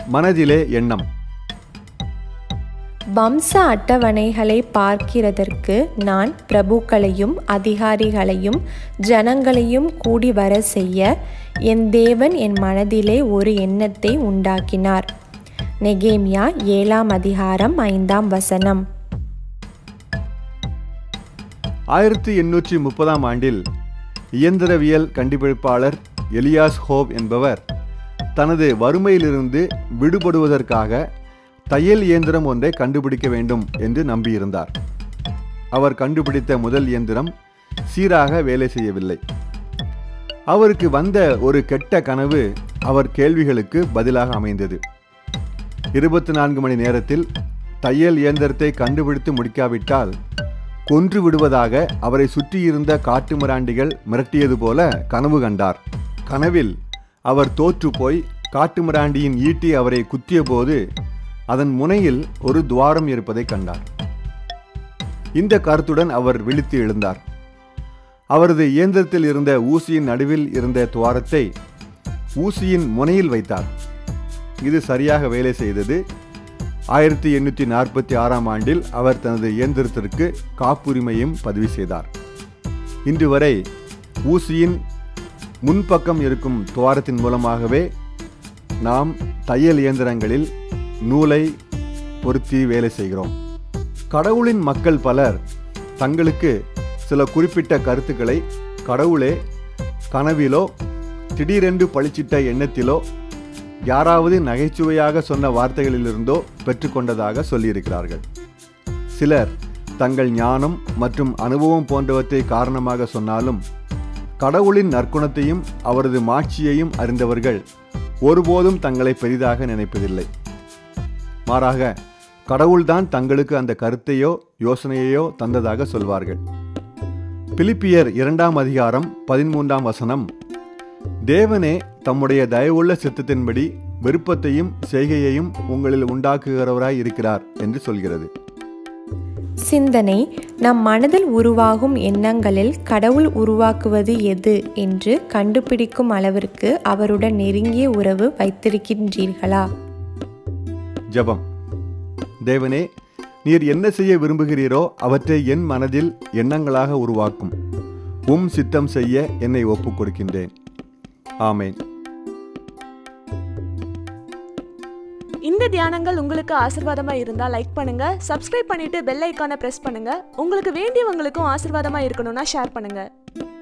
மனதிலே எண்ணம் வம்ச அட்டவணைகளை பார்க்கிறதற்கு நான் பிரபுக்களையும் அதிகாரிகளையும் ஜனங்களையும் கூடி வர செய்ய என் தேவன் என் மனதிலே ஒரு எண்ணத்தை உண்டாக்கினார் நெகேமியா ஏழாம் அதிகாரம் ஐந்தாம் வசனம் ஆயிரத்தி எண்ணூற்றி முப்பதாம் ஆண்டில் இயந்திரவியல் கண்டுபிடிப்பாளர் எலியாஸ் ஹோப் என்பவர் தனது வறுமையிலிருந்து விடுபடுவதற்காக தையல் இயந்திரம் ஒன்றை கண்டுபிடிக்க வேண்டும் என்று நம்பியிருந்தார் அவர் கண்டுபிடித்த முதல் இயந்திரம் சீராக வேலை செய்யவில்லை அவருக்கு வந்த ஒரு கெட்ட கனவு அவர் கேள்விகளுக்கு பதிலாக அமைந்தது இருபத்தி நான்கு மணி நேரத்தில் தையல் இயந்திரத்தை கண்டுபிடித்து முடிக்காவிட்டால் கொன்று விடுவதாக அவரை சுற்றியிருந்த காட்டுமிராண்டிகள் மிரட்டியது போல கனவு கண்டார் கனவில் அவர் தோற்று போய் காட்டுமிராண்டியின் ஈட்டி அவரை குத்திய போது அதன் முனையில் ஒரு துவாரம் இருப்பதை கண்டார் இந்த கருத்துடன் அவர் விழித்து எழுந்தார் அவரது இயந்திரத்தில் இருந்த ஊசியின் நடுவில் இருந்த துவாரத்தை ஊசியின் முனையில் வைத்தார் இது சரியாக வேலை செய்தது ஆயிரத்தி எண்ணூற்றி நாற்பத்தி ஆறாம் ஆண்டில் அவர் தனது இயந்திரத்திற்கு காப்புரிமையும் பதிவு செய்தார் இன்று வரை ஊசியின் முன்பக்கம் இருக்கும் துவாரத்தின் மூலமாகவே நாம் தையல் இயந்திரங்களில் நூலை பொருத்தி வேலை செய்கிறோம் கடவுளின் மக்கள் பலர் தங்களுக்கு சில குறிப்பிட்ட கருத்துக்களை கடவுளே கனவிலோ திடீரென்று பளிச்சிட்ட எண்ணத்திலோ யாராவது நகைச்சுவையாக சொன்ன வார்த்தைகளிலிருந்தோ பெற்றுக்கொண்டதாக சொல்லியிருக்கிறார்கள் சிலர் தங்கள் ஞானம் மற்றும் அனுபவம் போன்றவற்றை காரணமாக சொன்னாலும் கடவுளின் நற்குணத்தையும் அவரது மாட்சியையும் அறிந்தவர்கள் ஒருபோதும் தங்களை பெரிதாக நினைப்பதில்லை மாறாக கடவுள்தான் தங்களுக்கு அந்த கருத்தையோ யோசனையையோ தந்ததாக சொல்வார்கள் பிலிப்பியர் இரண்டாம் அதிகாரம் பதிமூன்றாம் வசனம் தேவனே தம்முடைய தயவுள்ள சித்தத்தின்படி விருப்பத்தையும் செய்கையையும் உங்களில் உண்டாக்குகிறவராய் இருக்கிறார் என்று சொல்கிறது சிந்தனை நம் மனதில் உருவாகும் எண்ணங்களில் கடவுள் உருவாக்குவது எது என்று கண்டுபிடிக்கும் அளவிற்கு அவருடன் நெருங்கிய உறவு வைத்திருக்கின்றீர்களா ஜெபம் தேவனே நீர் என்ன செய்ய விரும்புகிறீரோ அவற்றை என் மனதில் எண்ணங்களாக உருவாக்கும் உம் சித்தம் செய்ய என்னை ஒப்புக் கொடுக்கின்றேன் ஆமேன் இந்த தியானங்கள் உங்களுக்கு ஆசீர்வாதமா இருந்தா லைக் பண்ணுங்க சப்ஸ்கிரைப் பண்ணிட்டு பெல் ஐக்கானை பிரஸ் பண்ணுங்க உங்களுக்கு வேண்டியவங்களுக்கும் ஆசீர்வாதமா இருக்கணும்னா ஷேர் பண்ணுங்க